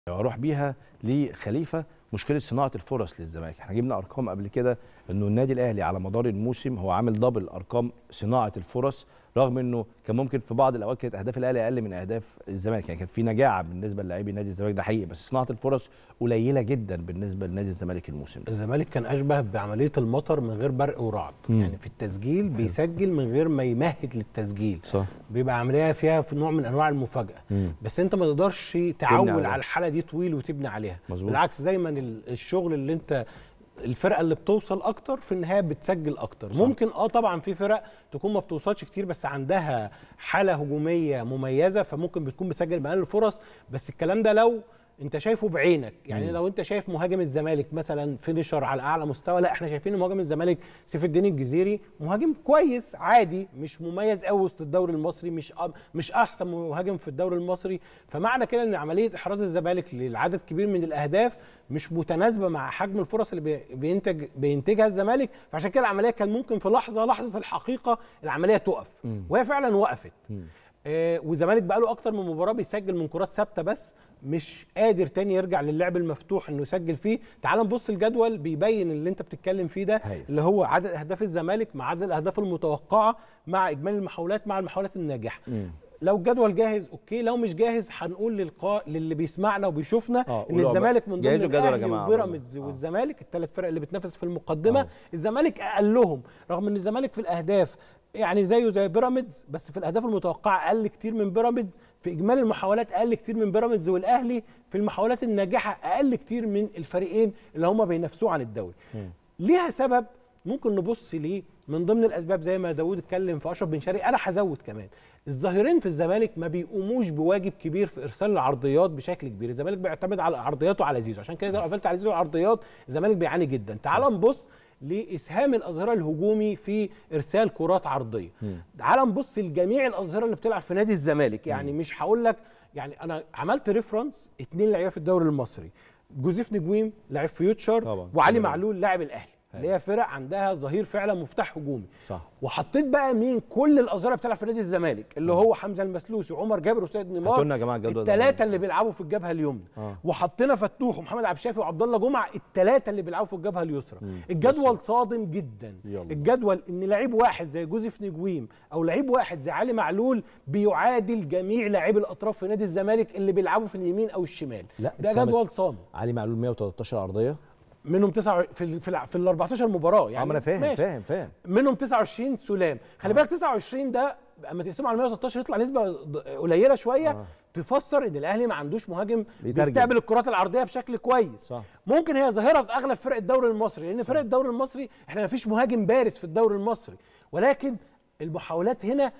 اروح بيها لخليفه مشكله صناعه الفرص للزمالك احنا جبنا ارقام قبل كده انه النادي الاهلي على مدار الموسم هو عامل دبل ارقام صناعه الفرص رغم انه كان ممكن في بعض الاوقات كانت اهداف الاهلي اقل من اهداف الزمالك يعني كان في نجاعه بالنسبه للاعبي نادي الزمالك ده حقيقي بس صناعه الفرص قليله جدا بالنسبه لنادي الزمالك الموسم ده الزمالك كان اشبه بعمليه المطر من غير برق ورعد مم. يعني في التسجيل بيسجل من غير ما يمهد للتسجيل صح بيبقى عمليه فيها في نوع من انواع المفاجاه مم. بس انت ما تقدرش تعول عليها. على الحاله دي طويل وتبني عليها مظبوط. بالعكس دايما ال- الشغل اللي انت الفرقه اللي بتوصل اكتر في النهايه بتسجل اكتر صح. ممكن اه طبعا في فرق تكون ما بتوصلش كتير بس عندها حاله هجوميه مميزه فممكن بتكون بتسجل بأقل الفرص بس الكلام ده لو انت شايفه بعينك يعني مم. لو انت شايف مهاجم الزمالك مثلا فينيشر على اعلى مستوى لا احنا شايفين ان مهاجم الزمالك سيف الدين الجزيري مهاجم كويس عادي مش مميز قوي وسط الدوري المصري مش أ- مش احسن مهاجم في الدوري المصري فمعنى كده ان عمليه احراز الزمالك للعدد كبير من الاهداف مش متناسبه مع حجم الفرص اللي بي- بينتج بينتجها الزمالك فعشان كده العمليه كان ممكن في لحظه لحظه الحقيقه العمليه تقف مم. وهي فعلا وقفت مم. آه، والزمالك بقى له اكتر من مباراه بيسجل من كرات ثابته بس مش قادر تاني يرجع للعب المفتوح انه يسجل فيه تعال نبص الجدول بيبين اللي انت بتتكلم فيه ده هايل. اللي هو عدد اهداف الزمالك مع عدد الاهداف المتوقعه مع اجمالي المحاولات مع المحاولات الناجحه مم. لو الجدول جاهز اوكي لو مش جاهز هنقول للقاء للي بيسمعنا وبيشوفنا آه، ان قولوا الزمالك من ضمن جهزوا الجدول يا الاهلي جماعة وبيراميدز والله. آه. والزمالك الثلاث فرق اللي بتنافس في المقدمه آه. الزمالك اقلهم رغم ان الزمالك في الاهداف يعني زيه زي بيراميدز بس في الاهداف المتوقعه اقل كتير من بيراميدز في اجمالي المحاولات اقل كتير من بيراميدز والاهلي في المحاولات الناجحه اقل كتير من الفريقين اللي هم بينافسوه عن الدوري ليها سبب ممكن نبص ليه من ضمن الاسباب زي ما داوود اتكلم في اشرف بن شرقي انا هزود كمان الظاهرين في الزمالك ما بيقوموش بواجب كبير في ارسال العرضيات بشكل كبير الزمالك بيعتمد على عرضياته على زيزو عشان كده لو قفلت على زيزو العرضيات الزمالك بيعاني جدا تعال نبص لاسهام الاظهره الهجومي في ارسال كرات عرضيه تعال نبص لجميع الاظهره اللي بتلعب في نادي الزمالك يعني مش هقول لك يعني انا عملت ريفرنس اتنين لعيبه في الدوري المصري جوزيف نجويم لاعب فيوتشر طبعا. وعلي طبعا. معلول لاعب الاهلي اللي هي فرق عندها ظهير فعلا مفتاح هجومي صح وحطيت بقى مين كل الاظهره بتلعب في نادي الزمالك اللي هو حمزه المسلوسي وعمر جابر وسيد نيمار هاتوا لنا يا جماعه الجدول ده. الثلاثه اللي بيلعبوا في الجبهه اليمنى آه. وحطينا فتوح ومحمد عبد الشافي وعبد الله جمعه الثلاثه اللي بيلعبوا في الجبهه اليسرى الجدول صادم جدا يلا. الجدول ان لعيب واحد زي جوزيف نجويم او لعيب واحد زي علي معلول بيعادل جميع لاعبي الاطراف في نادي الزمالك اللي بيلعبوا في اليمين او الشمال لا، ده بس- جدول صامت علي معلول 113 عرضيه منهم تسعة في ال- في ال- في ال 14 مباراه اه يعني ما انا فاهم ماشي. فاهم فاهم منهم 29 سلام خلي بالك 29 ده اما تقسمه على 113 يطلع نسبه ض- قليله شويه آه. تفسر ان الاهلي ما عندوش مهاجم بيترجم. بيستقبل الكرات العرضيه بشكل كويس صح. ممكن هي ظاهره في اغلب فرق الدوري المصري لان فرق الدوري المصري احنا ما فيش مهاجم بارز في الدوري المصري ولكن المحاولات هنا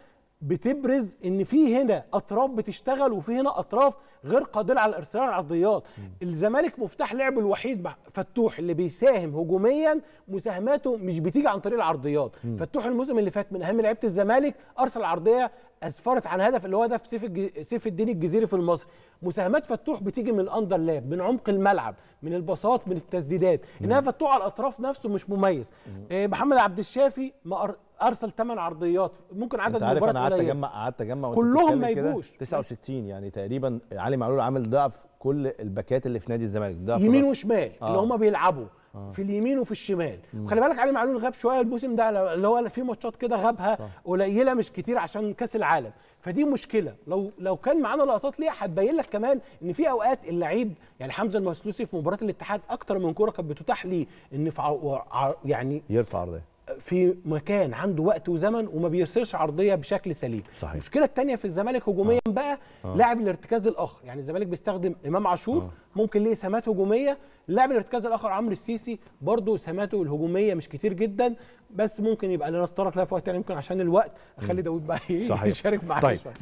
بتبرز ان في هنا اطراف بتشتغل وفي هنا اطراف غير قادره على ارسال العرضيات الزمالك مفتاح لعبه الوحيد مع فتوح اللي بيساهم هجوميا مساهماته مش بتيجي عن طريق العرضيات فتوح الموسم اللي فات من اهم لعيبه الزمالك ارسل عرضيه اسفرت عن هدف اللي هو هدف سيف الج... سيف الدين الجزيري في المصري مساهمات فتوح بتيجي من الاندر لاب من عمق الملعب من الباصات من التسديدات انها فتوح على الاطراف نفسه مش مميز آه محمد عبد الشافي ما أر... ارسل 8 عرضيات ممكن عدد انت عارف انا مباريات قعدت قليل اجمع قعدت اجمع وانت كلهم بتتكلم ما كده، يجوش. 69 يعني تقريبا علي معلول عامل ضعف كل الباكات اللي في نادي الزمالك ضعف يمين ضعف. وشمال آه. اللي هم بيلعبوا في اليمين وفي الشمال وخلي بالك علي معلول غاب شويه الموسم ده اللي هو في ماتشات كده غابها قليله مش كتير عشان كاس العالم فدي مشكله لو لو كان معانا لقطات ليها هتبين لك كمان ان في اوقات اللعيب يعني حمزه المسلوسي في مباراه الاتحاد اكتر من كوره كانت بتتاح ليه ان في ع- ع- يعني يرفع عرضيه في مكان عنده وقت وزمن وما بيرسلش عرضيه بشكل سليم صحيح. المشكله الثانيه في الزمالك هجوميا بقى لاعب الارتكاز الاخر يعني الزمالك بيستخدم امام عاشور ممكن ليه اسهامات هجوميه لاعب الارتكاز الاخر عمرو السيسي برضه اسهاماته الهجوميه مش كتير جدا بس ممكن يبقى لنا نتطرق لها في وقت تاني يمكن عشان الوقت اخلي داوود بقى صحيح. يشارك معايا طيب شوية.